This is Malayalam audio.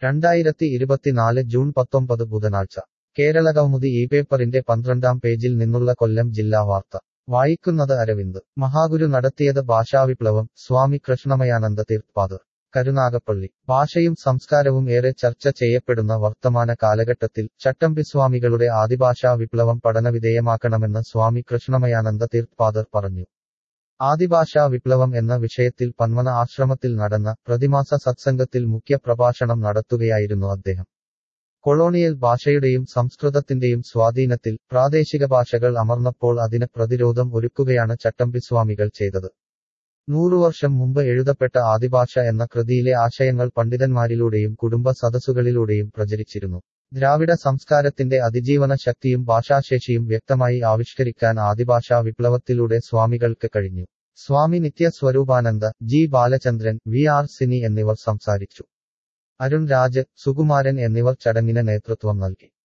രണ്ടായിരത്തി ഇരുപത്തിനാല് ജൂൺ പത്തൊമ്പത് ബുധനാഴ്ച കേരള കൗമുദി ഈ പേപ്പറിന്റെ പന്ത്രണ്ടാം പേജിൽ നിന്നുള്ള കൊല്ലം ജില്ലാ വാർത്ത വായിക്കുന്നത് അരവിന്ദ് മഹാഗുരു നടത്തിയത് ഭാഷാവിപ്ലവം സ്വാമി കൃഷ്ണമയാനന്ദ തീർത്ഥാദർ കരുനാഗപ്പള്ളി ഭാഷയും സംസ്കാരവും ഏറെ ചർച്ച ചെയ്യപ്പെടുന്ന വർത്തമാന കാലഘട്ടത്തിൽ ചട്ടമ്പിസ്വാമികളുടെ ആദിഭാഷാ വിപ്ലവം പഠനവിധേയമാക്കണമെന്ന് സ്വാമി കൃഷ്ണമയാനന്ദ തീർത്ഥാദർ പറഞ്ഞു ആദിഭാഷാ വിപ്ലവം എന്ന വിഷയത്തിൽ പന്മന ആശ്രമത്തിൽ നടന്ന പ്രതിമാസ സത്സംഗത്തിൽ മുഖ്യ പ്രഭാഷണം നടത്തുകയായിരുന്നു അദ്ദേഹം കൊളോണിയൽ ഭാഷയുടെയും സംസ്കൃതത്തിന്റെയും സ്വാധീനത്തിൽ പ്രാദേശിക ഭാഷകൾ അമർന്നപ്പോൾ അതിന് പ്രതിരോധം ഒരുക്കുകയാണ് ചട്ടമ്പിസ്വാമികൾ ചെയ്തത് നൂറുവർഷം മുമ്പ് എഴുതപ്പെട്ട ആദിഭാഷ എന്ന കൃതിയിലെ ആശയങ്ങൾ പണ്ഡിതന്മാരിലൂടെയും കുടുംബ സദസ്സുകളിലൂടെയും പ്രചരിച്ചിരുന്നു ദ്രാവിഡ സംസ്കാരത്തിന്റെ അതിജീവന ശക്തിയും ഭാഷാശേഷിയും വ്യക്തമായി ആവിഷ്കരിക്കാൻ ആദിഭാഷാ വിപ്ലവത്തിലൂടെ സ്വാമികൾക്ക് കഴിഞ്ഞു സ്വാമി നിത്യസ്വരൂപാനന്ദ ജി ബാലചന്ദ്രൻ വി ആർ സിനി എന്നിവർ സംസാരിച്ചു അരുൺ രാജ് സുകുമാരൻ എന്നിവർ ചടങ്ങിന് നേതൃത്വം നൽകി